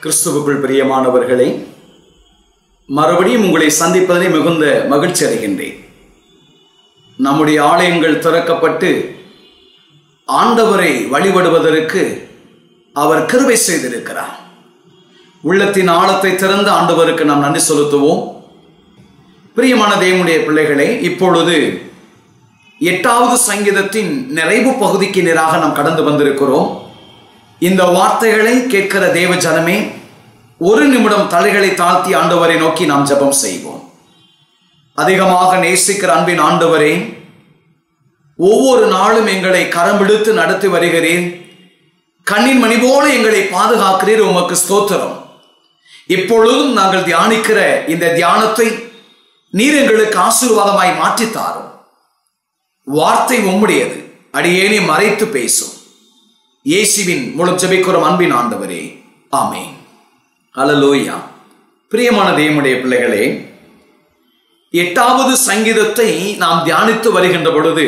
கிறிஸ்துவுக்குள் பிரியமானவர்களே மறுபடியும் உங்களை சந்திப்பதிலே மிகுந்த மகிழ்ச்சி அடைகின்றேன் நம்முடைய ஆலயங்கள் திறக்கப்பட்டு ஆண்டவரை வழிபடுவதற்கு அவர் கிருபை செய்திருக்கிறார் உள்ளத்தின் ஆழத்தை திறந்த ஆண்டவருக்கு நாம் நன்றி செலுத்துவோம் பிரியமான தேவனுடைய பிள்ளைகளே இப்பொழுது எட்டாவது சங்கீதத்தின் நிறைவு பகுதிக்கு நேராக நாம் கடந்து வந்திருக்கிறோம் இந்த வார்த்தைகளை கேட்கிற தேவ ஜனமே ஒரு நிமிடம் தலைகளை தாழ்த்தி ஆண்டவரை நோக்கி நாம் ஜெபம் செய்வோம் அதிகமாக நேசிக்கிற அன்பின் ஆண்டவரே ஒவ்வொரு நாளும் எங்களை கரம் பிடித்து நடத்தி வருகிறீர் கண்ணின் மணி போல எங்களை பாதுகாக்கிறீர் உமக்கு ஸ்தோத்திரம் இப்பொழுதும் நாங்கள் தியானிக்கிற இந்த தியானத்தை நீர் எங்களுக்கு ஆசீர்வாதமாய் மாற்றித் தாரும் வார்த்தை உம்முடையது அடியேனே மறைத்து பேசும் இயேசுவின் மூலம் ஜெபிக்கிறோம் அன்பின் ஆண்டவரே ஆமென் ஹalleluya பிரியமான தேவனுடைய பிள்ளைகளே எட்டாவது சங்கீதத்தை நாம் தியானித்து வருகின்ற பொழுது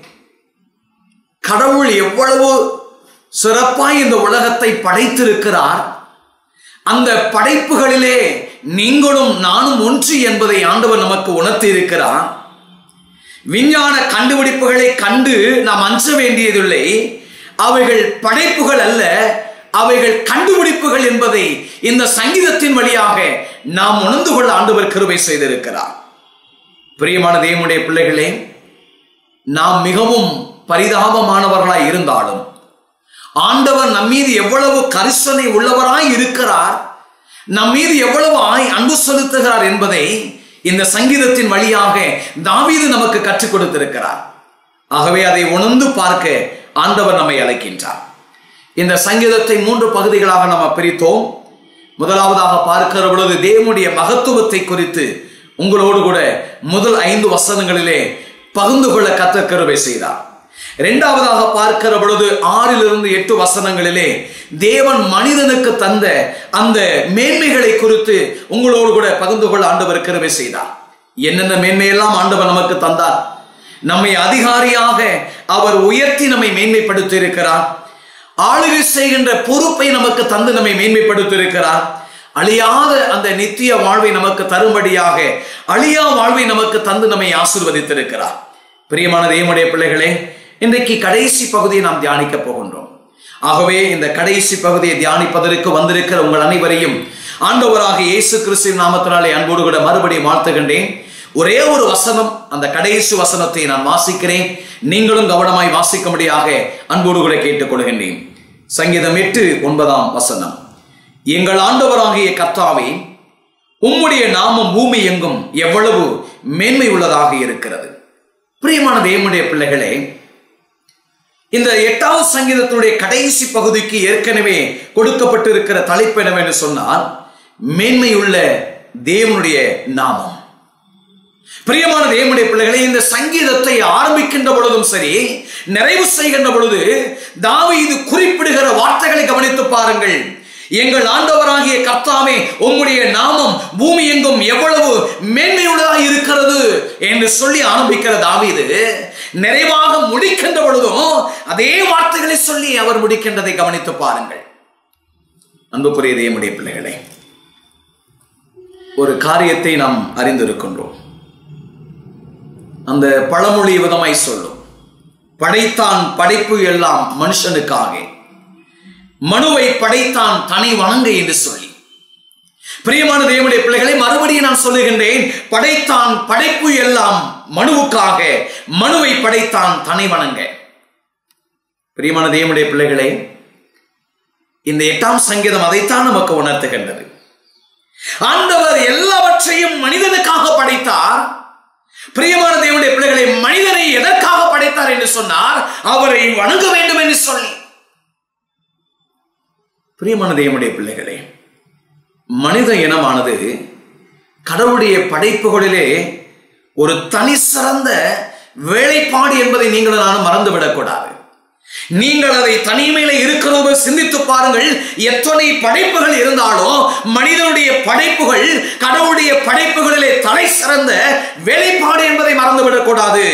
கடவுள் எவ்வளவு சிறப்பாய் இந்த உலகத்தை படைத்திருக்கிறார் அந்த படைப்புகளிலே நீங்களும் நானும் ஒன்று என்பதை ஆண்டவர் நமக்கு உணர்த்தி இருக்கிறார் விஞ்ஞான கண்டுபிடிப்புகளை கண்டு நாம் அஞ்ச வேண்டியதில்லை அவைகள் படைப்புகள் அல்ல அவைகள் கண்டுபிடிப்புகள் என்பதை இந்த சங்கீதத்தின் வழியாக நாம் உணர்ந்து கொள்ள ஆண்டவர் கிருபை செய்திருக்கிறார் பிரியமான தேவனுடைய பிள்ளைகளே நாம் மிகவும் பரிதாபமானவர்களாய் இருந்தாலும் ஆண்டவர் நம் மீது எவ்வளவு கரிசனை உள்ளவராய் இருக்கிறார் நம் மீது எவ்வளவு ஆய் அன்பு செலுத்துகிறார் என்பதை இந்த சங்கீதத்தின் வழியாக தாவீது நமக்கு கற்றுக் கொடுத்திருக்கிறார் ஆகவே அதை உணர்ந்து பார்க்க ஆண்டவர் நம்மை அழைக்கின்றார் இந்த சங்கீதத்தை மூன்று பகுதிகளாக நம்ம பிரித்தோம் முதலாவதாக பார்க்கிற பொழுது தேவனுடைய மகத்துவத்தை குறித்து உங்களோடு கூட முதல் ஐந்து வசனங்களிலே பகிர்ந்து கொள்ள கத்த கருவை செய்தார் இரண்டாவதாக பார்க்கிற பொழுது ஆறிலிருந்து எட்டு வசனங்களிலே தேவன் மனிதனுக்கு தந்த அந்த மேன்மைகளை குறித்து உங்களோடு கூட பகிர்ந்து கொள்ள ஆண்டவர் கிருபை செய்தார் என்னென்ன மேன்மையெல்லாம் ஆண்டவர் நமக்கு தந்தார் நம்மை அதிகாரியாக அவர் உயர்த்தி நம்மை மேன்மைப்படுத்தி இருக்கிறார் ஆளுகை செய்கின்ற பொறுப்பை நமக்கு தந்து நம்மை மேன்மைப்படுத்தி இருக்கிறார் அழியாத அந்த நித்திய வாழ்வை நமக்கு தரும்படியாக அழியா வாழ்வை நமக்கு தந்து நம்மை ஆசிர்வதித்திருக்கிறார் பிரியமான தேவனுடைய பிள்ளைகளே இன்றைக்கு கடைசி பகுதியை நாம் தியானிக்க போகின்றோம் ஆகவே இந்த கடைசி பகுதியை தியானிப்பதற்கு வந்திருக்கிற உங்கள் அனைவரையும் ஆண்டவராக இயேசு கிறிஸ்து நாமத்தினாலே அன்போடு கூட மறுபடியும் வாழ்த்துகின்றேன் ஒரே ஒரு வசனம் அந்த கடைசி வசனத்தை நான் வாசிக்கிறேன் நீங்களும் கவனமாய் வாசிக்கும்படியாக அன்போடு கூட கேட்டுக்கொள்கின்றேன் சங்கீதம் எட்டு ஒன்பதாம் வசனம் எங்கள் ஆண்டவராகிய கர்த்தாவே உம்முடைய நாமம் பூமி எங்கும் எவ்வளவு மேன்மை உள்ளதாக இருக்கிறது பிரியமான தேவனுடைய பிள்ளைகளே இந்த எட்டாவது சங்கீதத்தினுடைய கடைசி பகுதிக்கு ஏற்கனவே கொடுக்கப்பட்டிருக்கிற தலைப்பு என்னவென்று சொன்னால் மேன்மையுள்ள தேவனுடைய நாமம் பிரியமான தேவனுடைய பிள்ளைகளை இந்த சங்கீதத்தை ஆரம்பிக்கின்ற பொழுதும் சரி நிறைவு செய்கின்ற பொழுது தாவீது குறிப்பிடுகிற வார்த்தைகளை கவனித்து பாருங்கள் எங்கள் ஆண்டவராகிய கர்த்தாவே உம்முடைய நாமம் பூமி எங்கும் எவ்வளவு மேன்மையுள்ளதாக இருக்கிறது என்று சொல்லி ஆரம்பிக்கிற தாவீது நிறைவாக முடிக்கின்ற பொழுதும் அதே வார்த்தைகளை சொல்லி அவர் முடிக்கின்றதை கவனித்து பாருங்கள் அன்புக்குரிய தேவனுடைய பிள்ளைகளே ஒரு காரியத்தை நாம் அறிந்திருக்கின்றோம் அந்த பழமொழி விதமாய் சொல்லும் படைத்தான் படைப்பு எல்லாம் மனுஷனுக்காக மனுவை படைத்தான் தனி வணங்க என்று சொல்லி பிரியமான தேவனுடைய பிள்ளைகளை மறுபடியும் நான் சொல்லுகின்றேன் படைத்தான் படைப்பு எல்லாம் மனுவுக்காக மனுவை படைத்தான் தனி வணங்க பிரியமான தேவனுடைய பிள்ளைகளே இந்த எட்டாம் சங்கீதம் அதைத்தான் நமக்கு உணர்த்துகின்றது ஆண்டவர் எல்லாவற்றையும் மனிதனுக்காக படைத்தார் பிரியமான தேவனுடைய பிள்ளைகளை மனிதனை எதற்காக படைத்தார் என்று சொன்னார் அவரை வணங்க வேண்டும் என்று சொல்லி பிரியமான தேவனுடைய பிள்ளைகளே மனித இனமானது கடவுளுடைய படைப்புகளிலே ஒரு தனி சிறந்த வேலைப்பாடு என்பதை நீங்கள் நானும் மறந்துவிடக்கூடாது நீங்கள் அதை தனிமையில இருக்கிறது சிந்தித்து பாருங்கள் எத்தனை படைப்புகள் இருந்தாலும் மனிதனுடைய படைப்புகள் கடவுளுடைய படைப்புகளிலே தலை சிறந்த வேலைப்பாடு என்பதை மறந்துவிடக்கூடாது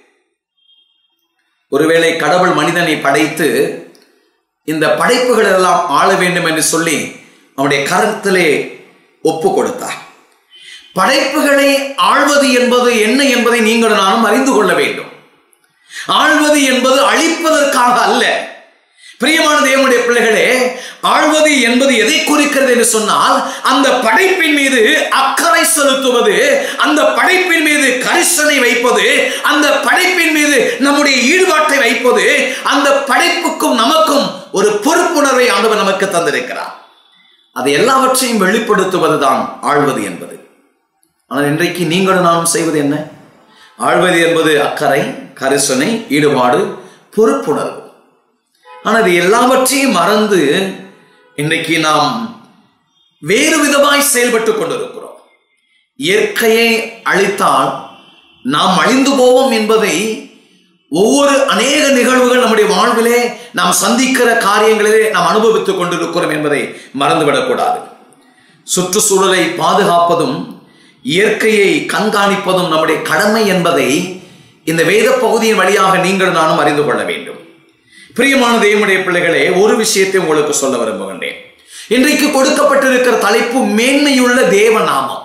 ஒருவேளை கடவுள் மனிதனை படைத்து இந்த படைப்புகள் எல்லாம் ஆள வேண்டும் என்று சொல்லி அவனுடைய கரத்திலே ஒப்பு கொடுத்தார் படைப்புகளை ஆள்வது என்பது என்ன என்பதை நீங்கள் நானும் அறிந்து கொள்ள வேண்டும் ஆள்வது என்பது அழிப்பதற்காக அல்ல பிரியமான தேவனுடைய பிள்ளைகளே ஆழ்வது என்பது எதை குறிக்கிறது என்று சொன்னால் அந்த படைப்பின் மீது அக்கறை செலுத்துவது அந்த படைப்பின் மீது கரிசனை வைப்பது அந்த படைப்பின் மீது நம்முடைய ஈடுபாட்டை வைப்பது அந்த படைப்புக்கும் நமக்கும் ஒரு பொறுப்புணர்வை ஆண்டவர் நமக்கு தந்திருக்கிறார் அது எல்லாவற்றையும் வெளிப்படுத்துவதுதான் ஆழ்வது என்பது ஆனால் இன்றைக்கு நீங்களும் நானும் செய்வது என்ன ஆழ்வது என்பது அக்கறை கரிசனை ஈடுபாடு பொறுப்புணர்வு ஆனால் அது எல்லாவற்றையும் மறந்து இன்றைக்கு நாம் வேறு விதமாய் செயல்பட்டு கொண்டிருக்கிறோம் இயற்கையை அழித்தால் நாம் அழிந்து போவோம் என்பதை ஒவ்வொரு அநேக நிகழ்வுகள் நம்முடைய வாழ்விலே நாம் சந்திக்கிற காரியங்களிலே நாம் அனுபவித்துக் கொண்டிருக்கிறோம் என்பதை மறந்துவிடக்கூடாது சுற்றுச்சூழலை பாதுகாப்பதும் இயற்கையை கண்காணிப்பதும் நம்முடைய கடமை என்பதை இந்த வேத பகுதியின் வழியாக நீங்கள் நானும் அறிந்து கொள்ள வேண்டும் பிரியமான தேவனுடைய பிள்ளைகளே ஒரு விஷயத்தை உங்களுக்கு சொல்ல விரும்புகின்றேன் இன்றைக்கு கொடுக்கப்பட்டிருக்கிற தலைப்பு மேன்மையுள்ள தேவ நாமம்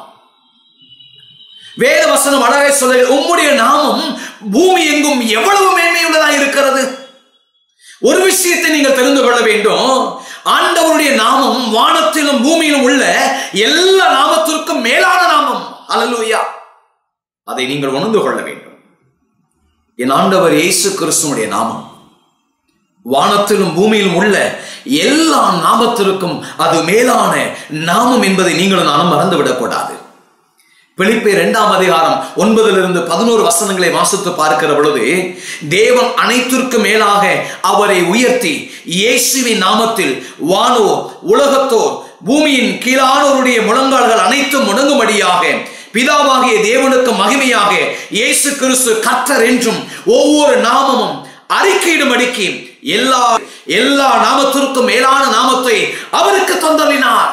வேத வசனம் அழகை சொல்ல உம்முடைய நாமம் பூமி எங்கும் எவ்வளவு மேன்மையுள்ளதா இருக்கிறது ஒரு விஷயத்தை நீங்கள் தெரிந்து கொள்ள வேண்டும் ஆண்டவருடைய நாமம் வானத்திலும் பூமியிலும் உள்ள எல்லா நாமத்திற்கும் மேலான நாமம் அல்லூயா அதை நீங்கள் உணர்ந்து கொள்ள வேண்டும் என் ஆண்டவர் இயேசு கிறிஸ்துவனுடைய நாமம் வானத்திலும் பூமியிலும் உள்ள எல்லா நாமத்திற்கும் அது மேலான நாமம் என்பதை நீங்களும் நானும் மறந்துவிடக்கூடாது பிலிப்பை இரண்டாம் அதிகாரம் ஒன்பதிலிருந்து பதினோரு வசனங்களை வாசித்து பார்க்கிற பொழுது தேவன் அனைத்திற்கு மேலாக அவரை உயர்த்தி இயேசுவின் நாமத்தில் வானோர் உலகத்தோர் பூமியின் கீழானோருடைய முழங்கால்கள் அனைத்தும் முடங்கும்படியாக பிதாவாகிய தேவனுக்கு மகிமையாக இயேசு கிறிஸ்து கர்த்தர் என்றும் ஒவ்வொரு நாமமும் அறிக்கையிடும்படிக்கு எல்லா எல்லா நாமத்திற்கும் மேலான நாமத்தை அவருக்கு தந்தளினார்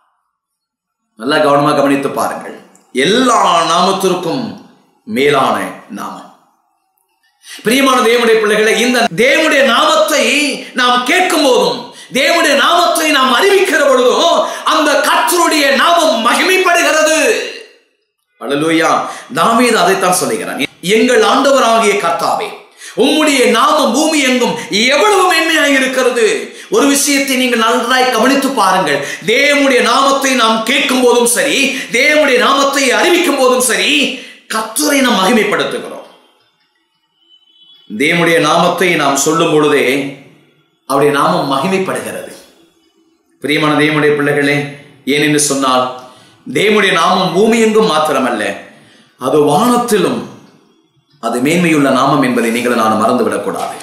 நல்லா கவனமா கவனித்து பாருங்கள் எல்லா நாமத்திற்கும் மேலான நாமம் பிரியமான தேவனுடைய பிள்ளைகளை இந்த தேவனுடைய நாமத்தை நாம் கேட்கும் போதும் தேவனுடைய நாமத்தை நாம் அறிவிக்கிற பொழுதும் அந்த கர்த்தருடைய நாமம் மகிமைப்படுகிறது அல்லேலூயா தாவீது அதைத்தான் சொல்லுகிறான் எங்கள் ஆண்டவராகிய கர்த்தாவே உம்முடைய நாமம் பூமி எங்கும் எவ்வளவு மேன்மையாக இருக்கிறது ஒரு விஷயத்தை நீங்கள் நன்றாய் கவனித்து பாருங்கள் தேவனுடைய நாமத்தை நாம் கேட்கும் போதும் சரி தேவனுடைய நாமத்தை அறிவிக்கும் போதும் சரி கத்துரை நாம் மகிமைப்படுத்துகிறோம் தேவனுடைய நாமத்தை நாம் சொல்லும் பொழுதே அவருடைய நாமம் மகிமைப்படுகிறது பிரியமான தேவனுடைய பிள்ளைகளே ஏனென்று சொன்னால் தேவனுடைய நாமம் பூமி எங்கும் மாத்திரமல்ல அது வானத்திலும் அது மேன்மையுள்ள நாமம் என்பதை நீங்கள் நான் மறந்துவிடக்கூடாது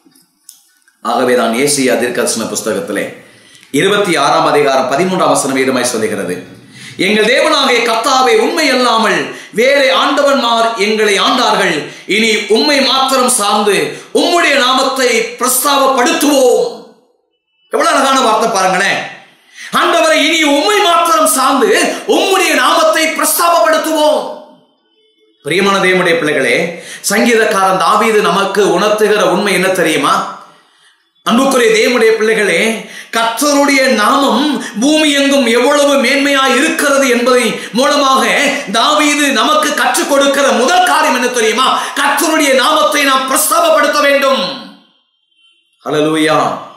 ஆகவே தான் ஏசியா தீர்க்கதர்சன புஸ்தகத்திலே இருபத்தி ஆறாம் அதிகாரம் பதிமூன்றாம் வசனம் வீதமாய் சொல்லுகிறது எங்கள் தேவனாகிய கர்த்தாவை உண்மை அல்லாமல் வேறு ஆண்டவன்மார் எங்களை ஆண்டார்கள் இனி உண்மை மாத்திரம் சார்ந்து உம்முடைய நாமத்தை பிரஸ்தாபப்படுத்துவோம் எவ்வளவு அழகான வார்த்தை பாருங்களேன் ஆண்டவரை இனி உண்மை மாத்திரம் சார்ந்து உம்முடைய நாமத்தை பிரஸ்தாபப்படுத்துவோம் பிரியமான தேவனுடைய பிள்ளைகளே சங்கீதக்காரன் தாவீது நமக்கு உணர்த்துகிற உண்மை என்ன தெரியுமா அன்புக்குரிய தேவனுடைய பிள்ளைகளே கர்த்தருடைய நாமம் பூமி எங்கும் எவ்வளவு மேன்மையாய் இருக்கிறது என்பதை மூலமாக தாவீது நமக்கு கற்றுக் கொடுக்கிற முதல் காரியம் என்ன தெரியுமா கர்த்தருடைய நாமத்தை நாம் பிரஸ்தாபப்படுத்த வேண்டும் ஹalleluya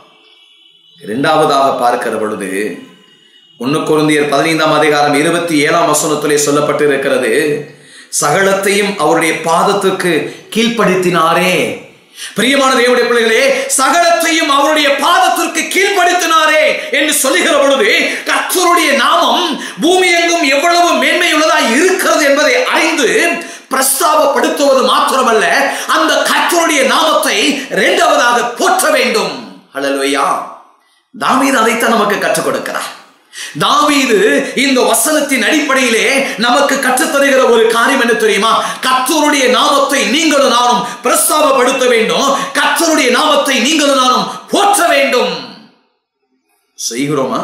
இரண்டாவதாக பார்க்கிற பொழுது ஒன்னு குருந்தியர் பதினைந்தாம் அதிகாரம் இருபத்தி ஏழாம் வசனத்திலே சொல்லப்பட்டு இருக்கிறது சகலத்தையும் அவருடைய பாதத்துக்கு கீழ்ப்படுத்தினாரே பிரியமான தேவனுடைய பிள்ளைகளே சகலத்தையும் அவருடைய பாதத்திற்கு கீழ்ப்படுத்தினாரே என்று சொல்லுகிற பொழுது கர்த்தருடைய நாமம் பூமி எங்கும் எவ்வளவு மேன்மையுள்ளதாய் இருக்கிறது என்பதை அறிந்து பிரஸ்தாபப்படுத்துவது மாத்திரமல்ல அந்த கர்த்தருடைய நாமத்தை இரண்டாவதாக போற்ற வேண்டும் ஹalleluya தாவீது அதைத்தான் நமக்கு கற்றுக் கொடுக்கிறார் தாவீது இந்த வசனத்தின் அடிப்படையிலே நமக்கு கற்றுத்தருகிற ஒரு காரியம் என்ன தெரியுமா கர்த்தருடைய நாமத்தை நீங்களும் நானும் பிரஸ்தாபப்படுத்த வேண்டும் கர்த்தருடைய நாமத்தை நீங்களும் நானும் போற்ற வேண்டும் செய்கிறோமா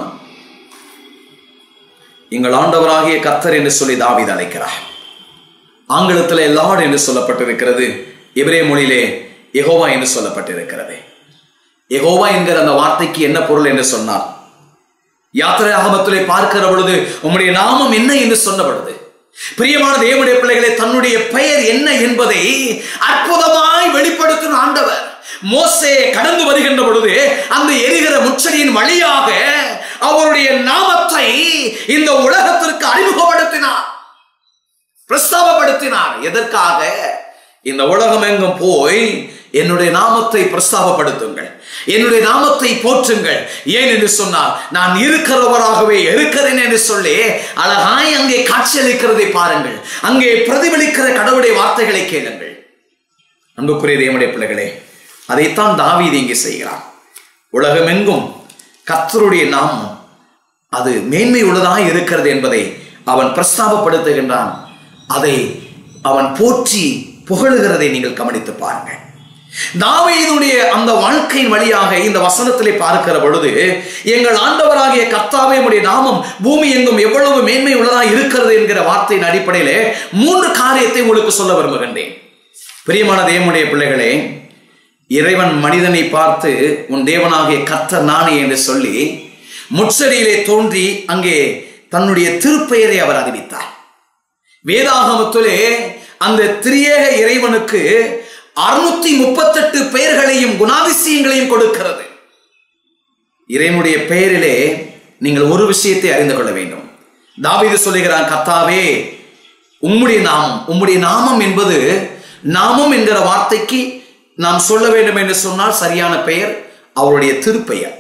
எங்கள் ஆண்டவராகிய கர்த்தர் என்று சொல்லி தாவீது அழைக்கிறார் ஆங்கிலத்தில் லார்ட் என்று சொல்லப்பட்டிருக்கிறது எபிரே மொழியிலே எகோவா என்று சொல்லப்பட்டிருக்கிறது எகோவா என்கிற அந்த வார்த்தைக்கு என்ன பொருள் என்று சொன்னார் யாத்திரை ஆகமத்திலே பார்க்கிற பொழுது உம்முடைய நாமம் என்ன என்று சொன்ன பொழுது பிரியமான தேவனுடைய பிள்ளைகளே தன்னுடைய பெயர் என்ன என்பதை அற்புதமாய் வெளிப்படுத்தும் ஆண்டவர் மோசே கடந்து வருகின்ற பொழுது அந்த எரிகிற முச்சடியின் வழியாக அவருடைய நாமத்தை இந்த உலகத்திற்கு அறிமுகப்படுத்தினார் பிரஸ்தாபப்படுத்தினார் எதற்காக இந்த உலகம் எங்கும் போய் என்னுடைய நாமத்தை பிரஸ்தாபப்படுத்துங்கள் என்னுடைய நாமத்தை போற்றுங்கள் ஏன் என்று சொன்னால் நான் இருக்கிறவராகவே இருக்கிறேன் என்று சொல்லி அழகாய் அங்கே காட்சியளிக்கிறதை பாருங்கள் அங்கே பிரதிபலிக்கிற கடவுளுடைய வார்த்தைகளை கேளுங்கள் அன்புக்குரிய தேவனுடைய பிள்ளைகளே அதைத்தான் தாவீது இங்கே செய்கிறான் உலகமெங்கும் கர்த்தருடைய நாமம் அது மேன்மை உள்ளதாக இருக்கிறது என்பதை அவன் பிரஸ்தாபப்படுத்துகின்றான் அதை அவன் போற்றி புகழுகிறதை நீங்கள் கவனித்து பாருங்கள் தாவீதுடைய அந்த வாழ்க்கையின் வழியாக இந்த வசனத்திலே பார்க்கிற பொழுது எங்கள் ஆண்டவராகிய கர்த்தாவே உடைய நாமம் பூமி எங்கும் எவ்வளவு மேன்மை உள்ளதாக இருக்கிறது என்கிற வார்த்தையின் அடிப்படையிலே மூன்று காரியத்தை உங்களுக்கு சொல்ல விரும்புகின்றேன் பிரியமான தேவனுடைய பிள்ளைகளே இறைவன் மனிதனை பார்த்து உன் தேவனாகிய கர்த்தர் நானே என்று சொல்லி முச்சடியிலே தோன்றி அங்கே தன்னுடைய திருப்பெயரை அவர் அறிவித்தார் வேதாகமத்திலே அந்த திரியேக இறைவனுக்கு அறுநூத்தி முப்பத்தெட்டு பெயர்களையும் குணாதிசயங்களையும் கொடுக்கிறது இறைவனுடைய பெயரிலே நீங்கள் ஒரு விஷயத்தை அறிந்து கொள்ள வேண்டும் தாவீது சொல்லுகிறான் கத்தாவே உம்முடைய நாமம் உம்முடைய நாமம் என்பது நாமம் என்கிற வார்த்தைக்கு நாம் சொல்ல வேண்டும் என்று சொன்னால் சரியான பெயர் அவருடைய திருப்பெயர்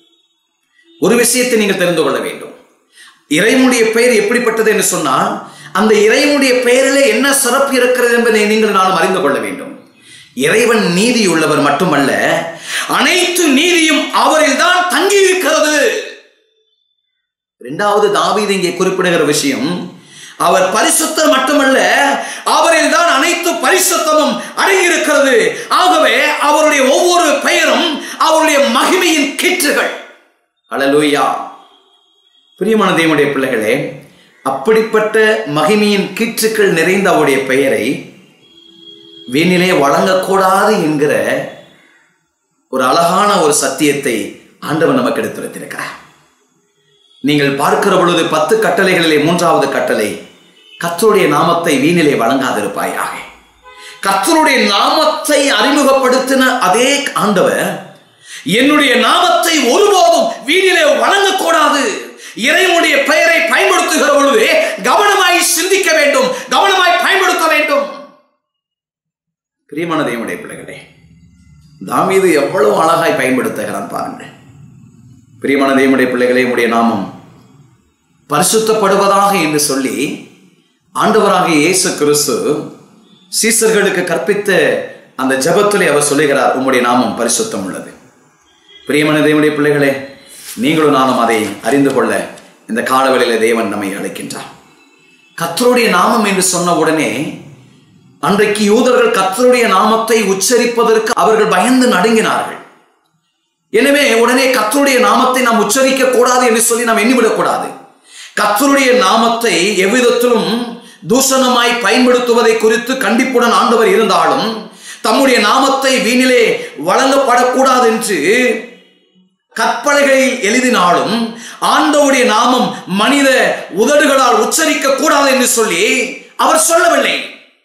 ஒரு விஷயத்தை நீங்கள் தெரிந்து கொள்ள வேண்டும் இறைவனுடைய பெயர் எப்படிப்பட்டது என்று சொன்னால் அந்த இறைவனுடைய பெயரிலே என்ன சிறப்பு இருக்கிறது என்பதை நீங்கள் நானும் அறிந்து கொள்ள வேண்டும் இறைவன் நீதி உள்ளவர் மட்டுமல்ல அனைத்து நீதியும் அவரில் தான் தங்கி இருக்கிறது இரண்டாவது தாவீது இங்கே குறிப்பிடுகிற விஷயம் அவர் பரிசுத்தர் மட்டுமல்ல அவரில் தான் அனைத்து பரிசுத்தமும் அடங்கியிருக்கிறது ஆகவே அவருடைய ஒவ்வொரு பெயரும் அவருடைய மகிமையின் கீற்றுகள் அலலூயா பிரியமான தேவனுடைய பிள்ளைகளே அப்படிப்பட்ட மகிமையின் கீற்றுக்கள் நிறைந்த அவருடைய பெயரை வீணிலே வழங்கக்கூடாது என்கிற ஒரு அழகான ஒரு சத்தியத்தை ஆண்டவன் நமக்கு எடுத்துரைத்திருக்கிறார் நீங்கள் பார்க்கிற பொழுது பத்து கட்டளைகளிலே மூன்றாவது கட்டளை கத்தருடைய நாமத்தை வீணிலே வழங்காதிருப்பாயாக கத்தருடைய நாமத்தை அறிமுகப்படுத்தின அதே ஆண்டவர் என்னுடைய நாமத்தை ஒருபோதும் வீணிலே வழங்கக்கூடாது இறைவனுடைய பெயரை பயன்படுத்துகிற பொழுது கவனமாய் சிந்திக்க வேண்டும் கவனமாய் பயன்படுத்த வேண்டும் பிரியமான தேவனுடைய பிள்ளைகளே தாமீது எவ்வளவு அழகாய் பயன்படுத்துகிறான் பாருங்கள் பிரியமான தேவனுடைய பிள்ளைகளே உடைய நாமம் பரிசுத்தப்படுவதாக என்று சொல்லி ஆண்டவராகிய இயேசு கிறிஸ்து சீசர்களுக்கு கற்பித்த அந்த ஜபத்திலே அவர் சொல்லுகிறார் உம்முடைய நாமம் பரிசுத்தம் உள்ளது பிரியமான தேவனுடைய பிள்ளைகளே நீங்களும் நானும் அதை அறிந்து கொள்ள இந்த காலவெளியில தேவன் நம்மை அழைக்கின்றார் கத்தருடைய நாமம் என்று சொன்ன உடனே அன்றைக்கு யூதர்கள் கத்தருடைய நாமத்தை உச்சரிப்பதற்கு அவர்கள் பயந்து நடுங்கினார்கள் எனவே உடனே கத்தருடைய நாமத்தை நாம் உச்சரிக்க கூடாது என்று சொல்லி நாம் எண்ணிவிடக் கூடாது கத்தருடைய நாமத்தை எவ்விதத்திலும் தூஷணமாய் பயன்படுத்துவதை குறித்து கண்டிப்புடன் ஆண்டவர் இருந்தாலும் தம்முடைய நாமத்தை வீணிலே வழங்கப்படக்கூடாது என்று கற்பனைகளில் எழுதினாலும் ஆண்டவுடைய நாமம் மனித உதடுகளால் உச்சரிக்க கூடாது என்று சொல்லி அவர் சொல்லவில்லை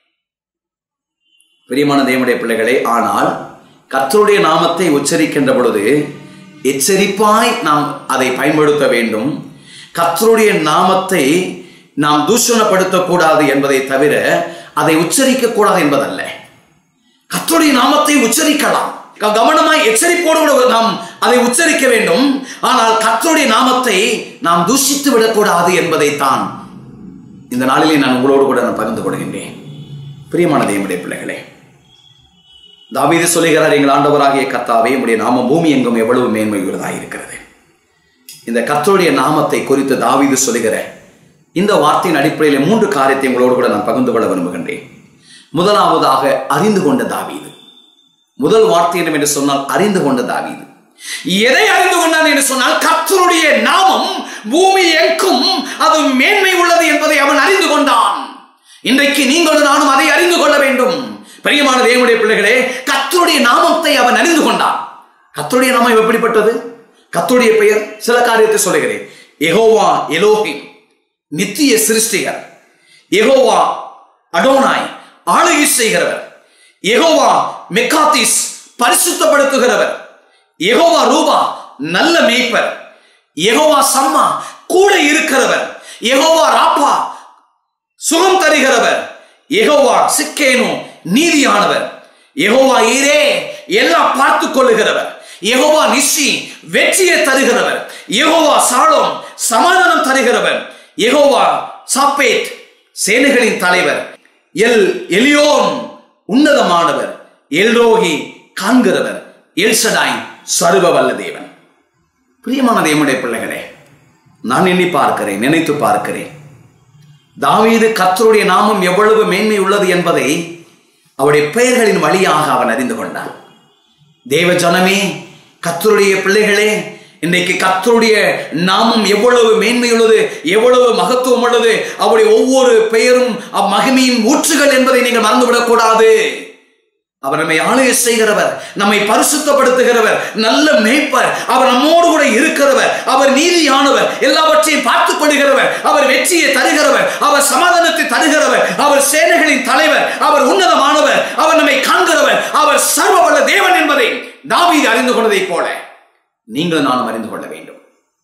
பிரியமான தேவனுடைய பிள்ளைகளே ஆனால் கர்த்தருடைய நாமத்தை உச்சரிக்கின்ற பொழுது எச்சரிப்பாய் நாம் அதை பயன்படுத்த வேண்டும் கர்த்தருடைய நாமத்தை நாம் தூஷணப்படுத்தக்கூடாது என்பதை தவிர அதை உச்சரிக்க கூடாது என்பதல்ல கர்த்தருடைய நாமத்தை உச்சரிக்கலாம் க- கவனமாய் எச்சரிப்போடு கூட நாம் அதை உச்சரிக்க வேண்டும் ஆனால் கர்த்தருடைய நாமத்தை நாம் தூஷித்து விடக்கூடாது என்பதைத்தான் இந்த நாளிலே நான் உங்களோடு கூட நான் பகிர்ந்து கொள்கின்றேன் பிரியமான தேவனுடைய பிள்ளைகளே தாவீது சொல்லுகிறார் எங்கள் ஆண்டவராகிய கர்த்தாவே உடைய நாமம் பூமி எங்கும் எவ்வளவு மேன்மை உள்ளதாக இருக்கிறது இந்த கர்த்தருடைய நாமத்தை குறித்து தாவீது சொல்லுகிற இந்த வார்த்தையின் அடிப்படையில் மூன்று காரியத்தை உங்களோடு கூட நான் பகிர்ந்து கொள்ள விரும்புகின்றேன் முதலாவதாக அறிந்து கொண்ட தாவீது முதல் வார்த்தை என்ன என்று சொன்னால் அறிந்து கொண்ட தாவீது எதை அறிந்து கொண்டான் என்று சொன்னால் கர்த்தருடைய நாமம் பூமி எங்கும் அது மேன்மை உள்ளது என்பதை அவன் அறிந்து கொண்டான் இன்றைக்கு நீங்களும் நானும் அதை அறிந்து கொள்ள வேண்டும் பிரியமான தேவனுடைய பிள்ளைகளே கர்த்தருடைய நாமத்தை அவன் அறிந்து கொண்டான் கர்த்தருடைய நாமம் எப்படிப்பட்டது கர்த்தருடைய பெயர் சில காரியத்தை சொல்லுகிறேன் எகோவா எலோஹிம் நித்திய சிருஷ்டிகர் எகோவா அடோனாய் ஆளுகை செய்கிறவர் எகோவா மெக்காத்திஸ் பரிசுத்தப்படுத்துகிறவர் எகோவா ரூபா நல்ல மேய்ப்பர் எகோவா சம்மா கூட இருக்கிறவர் எகோவா ராப்பா சுகம் தருகிறவர் எகோவா சிக்கேனோ நீதியானவர் எகோவா ஈரே எல்லாம் பார்த்து கொள்ளுகிறவர் எகோவா நிஷி வெற்றியை தருகிறவர் எகோவா சாலோம் சமாதானம் தருகிறவர் எகோவா சாப்பேட் சேனைகளின் தலைவர் எல் எலியோன் உன்னதமானவர் எல்ரோகி காண்கிறவர் எல்சடாய் சர்வ வல்ல தேவன் பிரியமான தேவனுடைய பிள்ளைகளே நான் எண்ணி பார்க்கிறேன் நினைத்து பார்க்கிறேன் தாவீது கர்த்தருடைய நாமம் எவ்வளவு மேன்மை உள்ளது என்பதை அவருடைய பெயர்களின் வழியாக அவன் அறிந்து கொண்டான் தேவ ஜனமே கர்த்தருடைய பிள்ளைகளே இன்றைக்கு கர்த்தருடைய நாமம் எவ்வளவு மேன்மை உள்ளது எவ்வளவு மகத்துவம் உள்ளது அவருடைய ஒவ்வொரு பெயரும் அம்மகிமையின் ஊற்றுகள் என்பதை நீங்கள் மறந்துவிடக் கூடாது அவர் நம்மை ஆளுகை செய்கிறவர் நம்மை பரிசுத்தப்படுத்துகிறவர் நல்ல மேய்ப்பர் அவர் நம்மோடு கூட இருக்கிறவர் அவர் நீதியானவர் எல்லாவற்றையும் பார்த்துக் கொள்கிறவர் அவர் வெற்றியை தருகிறவர் அவர் சமாதானத்தை தருகிறவர் அவர் சேனைகளின் தலைவர் அவர் உன்னதமானவர் அவர் நம்மை காண்கிறவர் அவர் சர்வ வல்ல தேவன் என்பதை தாவீது அறிந்து கொண்டதைப் போல நீங்களும் நானும் அறிந்து கொள்ள வேண்டும்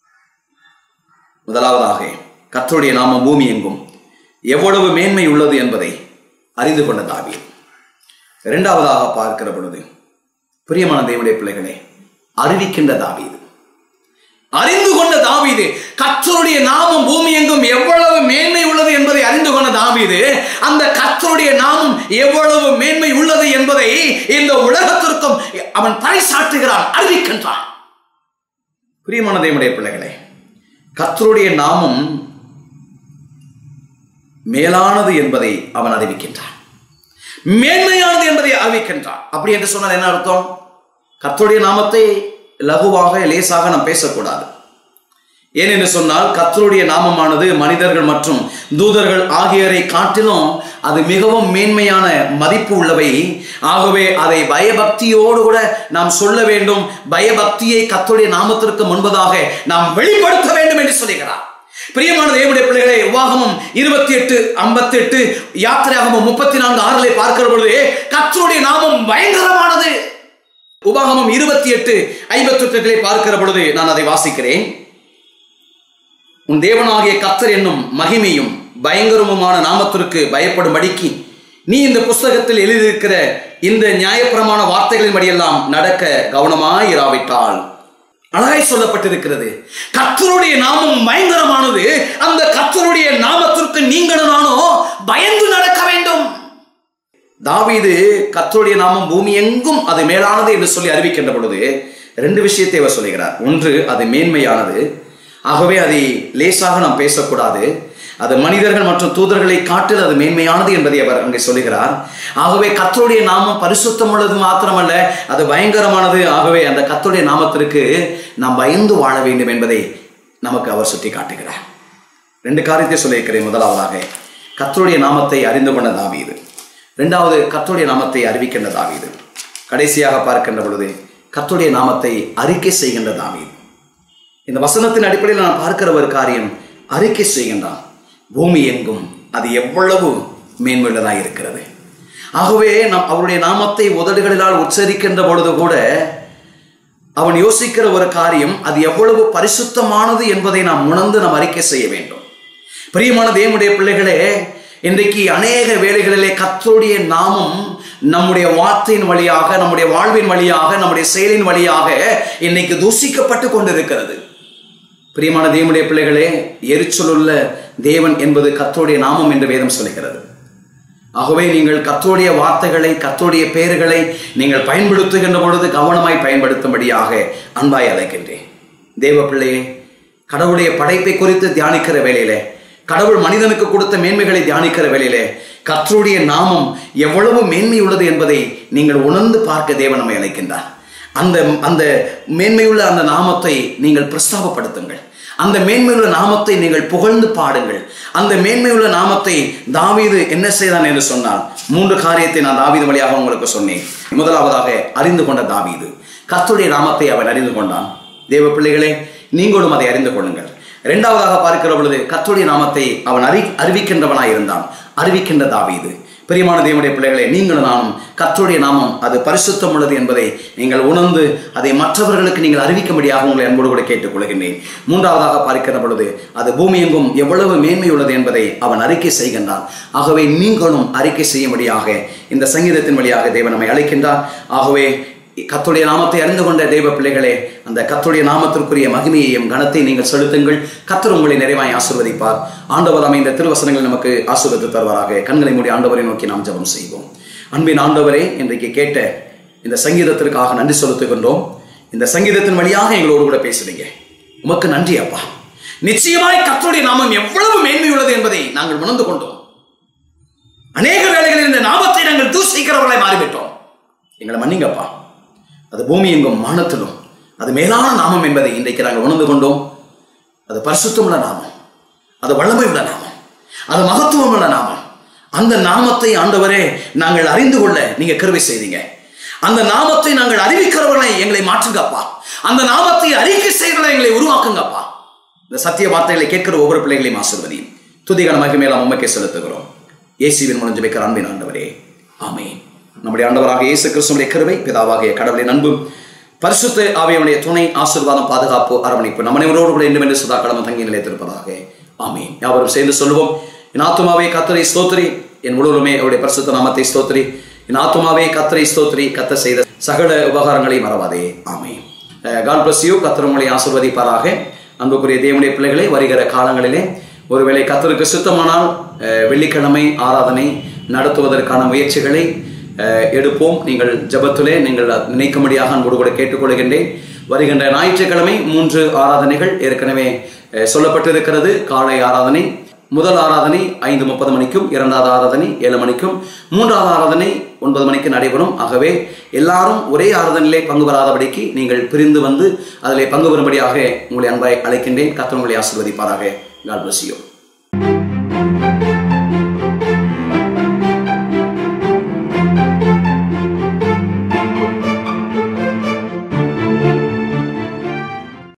முதலாவதாக கர்த்தருடைய நாமம் பூமி எங்கும் எவ்வளவு மேன்மை உள்ளது என்பதை அறிந்து கொண்ட தாவீது இரண்டாவதாக பார்க்கிற பொழுது பிரியமான தேவனுடைய பிள்ளைகளே அறிவிக்கின்ற தாவீது அறிந்து கொண்ட தாவீது கர்த்தருடைய நாமம் பூமி எங்கும் எவ்வளவு மேன்மை உள்ளது என்பதை அறிந்து கொண்ட தாவீது அந்த கர்த்தருடைய நாமம் எவ்வளவு மேன்மை உள்ளது என்பதை இந்த உலகத்திற்கும் அவன் பறைசாற்றுகிறான் அறிவிக்கின்றான் பிரியமான தேவனுடைய பிள்ளைகளே கர்த்தருடைய நாமம் மேலானது என்பதை அவன் அறிவிக்கின்றான் மேன்மையானது என்பதை அறிவிக்கின்றான் அப்படி என்று சொன்னால் என்ன அர்த்தம் கர்த்தருடைய நாமத்தை லகுவாக லேசாக நாம் பேசக்கூடாது ஏனென்று சொன்னால் கர்த்தருடைய நாமமானது மனிதர்கள் மற்றும் தூதர்கள் ஆகியோரை காட்டிலும் அது மிகவும் மேன்மையான மதிப்பு உள்ளவை ஆகவே அதை பயபக்தியோடு கூட நாம் சொல்ல வேண்டும் பயபக்தியை கர்த்தருடைய நாமத்திற்கு முன்பதாக நாம் வெளிப்படுத்த வேண்டும் என்று சொல்லுகிறார் பிரியமான தேவனுடைய பிள்ளைகளை உபாகமம் இருபத்தி எட்டு ஐம்பத்தி எட்டு யாத்திரையாகமம் முப்பத்தி நான்கு ஆறுகளை பார்க்கிற பொழுது கர்த்தருடைய நாமம் பயங்கரமானது உபாகமம் இருபத்தி எட்டு ஐம்பத்தி எட்டுகளை பார்க்கிற பொழுது நான் அதை வாசிக்கிறேன் உன் தேவனாகிய கத்தர் என்னும் மகிமையும் பயங்கரமுமான நாமத்திற்கு பயப்படும்படிக்கு நீ இந்த புஸ்தகத்தில் எழுதியிருக்கிற இந்த நியாயப்பிரமாண வார்த்தைகளின் படியெல்லாம் நடக்க கவனமாயிராவிட்டால் அழகாய் சொல்லப்பட்டிருக்கிறது கத்தருடைய நாமம் பயங்கரமானது அந்த கத்தருடைய நாமத்திற்கு நீங்களும் நானும் பயந்து நடக்க வேண்டும் தாவீது கத்தருடைய நாமம் பூமி எங்கும் அது மேலானது என்று சொல்லி அறிவிக்கின்ற பொழுது ரெண்டு விஷயத்தை அவர் சொல்லுகிறார் ஒன்று அது மேன்மையானது ஆகவே அதை லேசாக நாம் பேசக்கூடாது அது மனிதர்கள் மற்றும் தூதர்களை காட்டில் அது மேன்மையானது என்பதை அவர் அங்கே சொல்லுகிறார் ஆகவே கத்தருடைய நாமம் பரிசுத்தம் உள்ளது மாத்திரமல்ல அது பயங்கரமானது ஆகவே அந்த கத்தருடைய நாமத்திற்கு நாம் பயந்து வாழ வேண்டும் என்பதை நமக்கு அவர் சுட்டி காட்டுகிறார் ரெண்டு காரியத்தை சொல்லியிருக்கிறேன் முதலாவதாக கத்தருடைய நாமத்தை அறிந்து கொண்ட தாவீது ரெண்டாவது கத்தருடைய நாமத்தை அறிவிக்கின்ற தாவீது கடைசியாக பார்க்கின்ற பொழுது கத்தருடைய நாமத்தை அறிக்கை செய்கின்ற தாவீது இந்த வசனத்தின் அடிப்படையில் நான் பார்க்கிற ஒரு காரியம் அறிக்கை செய்கின்றான் பூமி எங்கும் அது எவ்வளவு மேன்மையுள்ளதாக இருக்கிறது ஆகவே நாம் அவருடைய நாமத்தை உதடுகளிலால் உச்சரிக்கின்ற பொழுது கூட அவன் யோசிக்கிற ஒரு காரியம் அது எவ்வளவு பரிசுத்தமானது என்பதை நாம் உணர்ந்து நாம் அறிக்கை செய்ய வேண்டும் பிரியமான தேவனுடைய பிள்ளைகளே இன்றைக்கு அநேக வேலைகளிலே கத்தருடைய நாமம் நம்முடைய வார்த்தையின் வழியாக நம்முடைய வாழ்வின் வழியாக நம்முடைய செயலின் வழியாக இன்னைக்கு தூசிக்கப்பட்டு கொண்டிருக்கிறது பிரியமான தேவனுடைய பிள்ளைகளே எரிச்சலுள்ள தேவன் என்பது கத்தருடைய நாமம் என்று வேதம் சொல்லுகிறது ஆகவே நீங்கள் கத்தோடைய வார்த்தைகளை கத்தோடைய பெயர்களை நீங்கள் பயன்படுத்துகின்ற பொழுது கவனமாய் பயன்படுத்தும்படியாக அன்பாய் அழைக்கின்றேன் தேவ பிள்ளையே கடவுளுடைய படைப்பை குறித்து தியானிக்கிற வேளையிலே கடவுள் மனிதனுக்கு கொடுத்த மேன்மைகளை தியானிக்கிற வேளையிலே கத்தருடைய நாமம் எவ்வளவு மேன்மை உள்ளது என்பதை நீங்கள் உணர்ந்து பார்க்க தேவன் நம்மை அழைக்கின்றார் அந்த அந்த மேன்மையுள்ள அந்த நாமத்தை நீங்கள் பிரஸ்தாபப்படுத்துங்கள் அந்த மேன்மையுள்ள நாமத்தை நீங்கள் புகழ்ந்து பாடுங்கள் அந்த மேன்மையுள்ள நாமத்தை தாவீது என்ன செய்தான் என்று சொன்னால் மூன்று காரியத்தை நான் தாவீது வழியாக உங்களுக்கு சொன்னேன் முதலாவதாக அறிந்து கொண்ட தாவீது கர்த்தருடைய நாமத்தை அவன் அறிந்து கொண்டான் தேவ பிள்ளைகளே நீங்களும் அதை அறிந்து கொள்ளுங்கள் இரண்டாவதாக பார்க்கிற பொழுது கர்த்தருடைய நாமத்தை அவன் அறி அறிவிக்கின்றவனாய் இருந்தான் அறிவிக்கின்ற தாவீது பிரியமான தேவனுடைய பிள்ளைகளே நீங்களும் நானும் கர்த்தருடைய நாமம் அது பரிசுத்தம் உள்ளது என்பதை நீங்கள் உணர்ந்து அதை மற்றவர்களுக்கு நீங்கள் அறிவிக்கும்படியாக உங்களை அன்போடு கூட கேட்டுக்கொள்கின்றேன் மூன்றாவதாக பார்க்கிற பொழுது அது பூமி எங்கும் எவ்வளவு மேன்மை உள்ளது என்பதை அவன் அறிக்கை செய்கின்றான் ஆகவே நீங்களும் அறிக்கை செய்யும்படியாக இந்த சங்கீதத்தின் வழியாக தேவன் நம்மை அழைக்கின்றார் ஆகவே கத்துடைய நாமத்தை அறிந்து கொண்ட தெய்வ பிள்ளைகளே அந்த கத்துடைய நாமத்திற்குரிய மகிமையையும் கனத்தை நீங்கள் செலுத்துங்கள் கத்தர் உங்களை நிறைவாய் ஆசிர்வதிப்பார் ஆண்டவர் தாமே இந்த திருவசனங்கள் நமக்கு ஆசீர்வதித்து தருவாராக கண்களை மூடி ஆண்டவரை நோக்கி நாம் ஜெபம் செய்வோம் அன்பின் ஆண்டவரே இன்றைக்கு கேட்ட இந்த சங்கீதத்திற்காக நன்றி செலுத்துகின்றோம் இந்த சங்கீதத்தின் வழியாக எங்களோடு கூட பேசுறீங்க உமக்கு நன்றி அப்பா நிச்சயமாய் கத்தருடைய நாமம் எவ்வளவு மேன்மை உள்ளது என்பதை நாங்கள் உணர்ந்து கொண்டோம் அநேக வேளைகளில் இந்த நாமத்தை நாங்கள் தூசிக்கிறவர்களை மாறிவிட்டோம் எங்களை மன்னிங்கப்பா அது பூமி எங்கும் வானத்திலும் அது மேலான நாமம் என்பதை இன்றைக்கு நாங்கள் உணர்ந்து கொண்டோம் அது பரிசுத்தமுள்ள நாமம் அது வல்லமை உள்ள நாமம் அது மகத்துவம் உள்ள நாமம் அந்த நாமத்தை ஆண்டவரே நாங்கள் அறிந்து கொள்ள நீங்க கருவை செய்தீங்க அந்த நாமத்தை நாங்கள் அறிவிக்கிறவர்களை எங்களை மாற்றுங்கப்பா அந்த நாமத்தை அறிக்கை செய்கிறவர்களை எங்களை உருவாக்குங்கப்பா இந்த சத்திய வார்த்தைகளை கேட்கிற ஒவ்வொரு பிள்ளைகளையும் ஆசிர்வதியும் துதிகன மகிமேலாம் உண்மைக்கே செலுத்துகிறோம் இயேசுவின் மூலம் ஜெபிக்கிற அன்பின் ஆண்டவரே ஆமென் நம்முடைய ஆண்டவராக இயேசு கிறிஸ்துடைய கிருபை பிதாவாகிய கடவுளின் அன்பும் பரிசுத்த ஆவியனுடைய துணை ஆசீர்வாதம் பாதுகாப்பு அரவணைப்பு நம்ம அனைவரோடு கூட இன்னும் என்று சுதா கடமை தங்கி நிலைத்திருப்பதாக ஆமீன் யாவரும் சேர்ந்து சொல்லுவோம் என் ஆத்துமாவே கத்தரை ஸ்தோத்திரி என் முழுவதுமே அவருடைய பரிசுத்த நாமத்தை ஸ்தோத்திரி என் ஆத்துமாவே கத்தரை ஸ்தோத்திரி கத்த செய்த சகல உபகாரங்களை மறவாதே ஆமீன் காட் பிளஸ் யூ கத்தர் உங்களை ஆசிர்வதிப்பாராக அன்புக்குரிய தேவனுடைய பிள்ளைகளை வருகிற காலங்களிலே ஒருவேளை கத்தருக்கு சுத்தமானால் அஹ், வெள்ளிக்கிழமை ஆராதனை நடத்துவதற்கான முயற்சிகளை அஹ், எடுப்போம் நீங்கள் ஜெபத்திலே நீங்கள் நினைக்கும்படியாக அன்போடு கூட கேட்டுக்கொள்கின்றேன் வருகின்ற ஞாயிற்றுக்கிழமை மூன்று ஆராதனைகள் ஏற்கனவே அஹ், சொல்லப்பட்டிருக்கிறது காலை ஆராதனை முதல் ஆராதனை ஐந்து முப்பது மணிக்கும் இரண்டாவது ஆராதனை ஏழு மணிக்கும் மூன்றாவது ஆராதனை ஒன்பது மணிக்கு நடைபெறும் ஆகவே எல்லாரும் ஒரே ஆராதனையிலே பங்கு பெறாதபடிக்கு நீங்கள் பிரிந்து வந்து அதிலே பங்கு பெறும்படியாக உங்களை அன்பாய் அழைக்கின்றேன் கத்தர் உங்களை ஆசீர்வதிப்பாராக காட் bless you